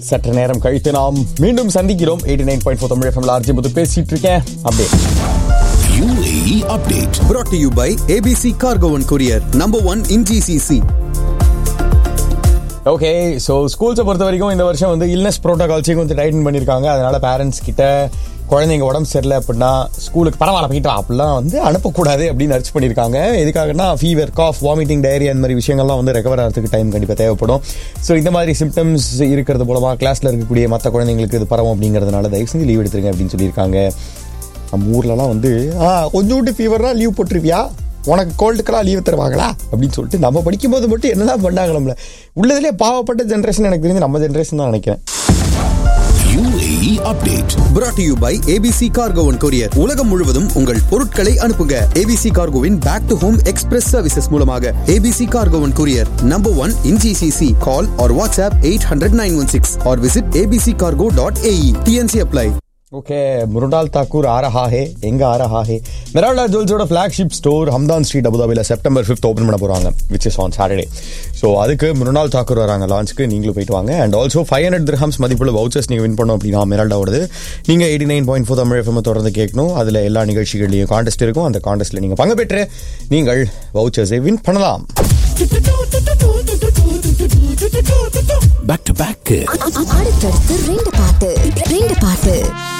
சற்று நேரம் கழித்து நாம் மீண்டும் சந்திக்கிறோம் eighty nine point four Tamil எஃப்எம்ல ஆர்ஜி புது பேசிட்டு இருக்கேன் அப்படியே UAE update. brought to you by ABC Cargo and Courier, number one in GCC. Okay so ஸ்கூல்ஸை பொறுத்த வரைக்கும் இந்த வருஷம் வந்து இல்னஸ் ப்ரோட்டோகால்ஸையும் கொஞ்சம் டைட்டன் பண்ணியிருக்காங்க அதனால பேரண்ட்ஸ் கிட்ட குழந்தைங்க உடம்பு சரியில்லை அப்படின்னா ஸ்கூலுக்கு பரவாயில்ல போயிட்டு வா அப்படிலாம் வந்து அனுப்பக்கூடாது அப்படின்னு அர்ச் பண்ணியிருக்காங்க எதுக்காகனா ஃபீவர் காஃப் வாமிட்டிங் டயரி அந்த மாதிரி விஷயங்கள்லாம் வந்து ரெக்கவர் ஆகிறதுக்கு டைம் கண்டிப்பாக தேவைப்படும் ஸோ இந்த மாதிரி சிம்டம்ஸ் இருக்கிறது மூலமாக கிளாஸில் இருக்கக்கூடிய மற்ற குழந்தைங்களுக்கு இது பரவும் அப்படிங்கிறதுனால தயவு செஞ்சு லீவ் எடுத்துருங்க அப்படின்னு சொல்லியிருக்காங்க நம்ம ஊர்லலாம் வந்து ஆ கொஞ்சோண்டு ஃபீவர்னா லீவ் போட்டுருவியா உனக்கு கோல்டுக்கெல்லாம் லீவ் தருவாங்களா அப்படின்னு சொல்லிட்டு நம்ம படிக்கும்போது மட்டும் என்னதான் பண்ணாங்க நம்மள உள்ளதுலேயே பாவப்பட்ட ஜென்ரேஷன் எனக்கு தெரிஞ்சு நம்ம ஜென்ரேஷன் தான் நினைக்கிறேன் UAE update. brought to you by ABC Cargo and Courier. உலகம் முழுவதும் உங்கள் பொருட்களை அனுப்புங்க ABC Cargoவின் back to home express services மூலமாக ABC Cargo and Courier, number one in GCC. Call or WhatsApp 800-916 or visit abccargo.ae. TNC apply. Okay Mrunal Thakur ஆரஹா ஹே எங்க ஆரஹா ஹே மெரால்டா ஜுவல்ஸோட ஃபிளாக்ஷிப் ஸ்டோர் ஹம்தான் ஸ்ட்ரீட் அபுதாபியில் செப்டம்பர் ஃபிஃப்த் ஓப்பன் பண்ண போகிறாங்க which is on Saturday so அதுக்கு முருனால் தாக்கூர் வராங்க லான்ச்சுக்கு நீங்களும் போயிட்டு வாங்க and also five hundred dirhams மதிப்புள்ள வவுச்சர்ஸ் நீங்கள் வின் பண்ணோம் அப்படின்னா மெரால்டாவோடது நீங்கள் eighty nine point four Tamil FM தொடர்ந்து கேட்கணும் அதில் எல்லா நிகழ்ச்சிகள்லையும் காண்டெஸ்ட் இருக்கும் அந்த காண்டெஸ்ட்டில் நீங்கள் பங்கு பெற்று நீங்கள் வவுச்சர்ஸை வின் பண்ணலாம் Back to back. அடுத்தடுத்து ரெண்டு பாட்டு ரெண்டு பாட்டு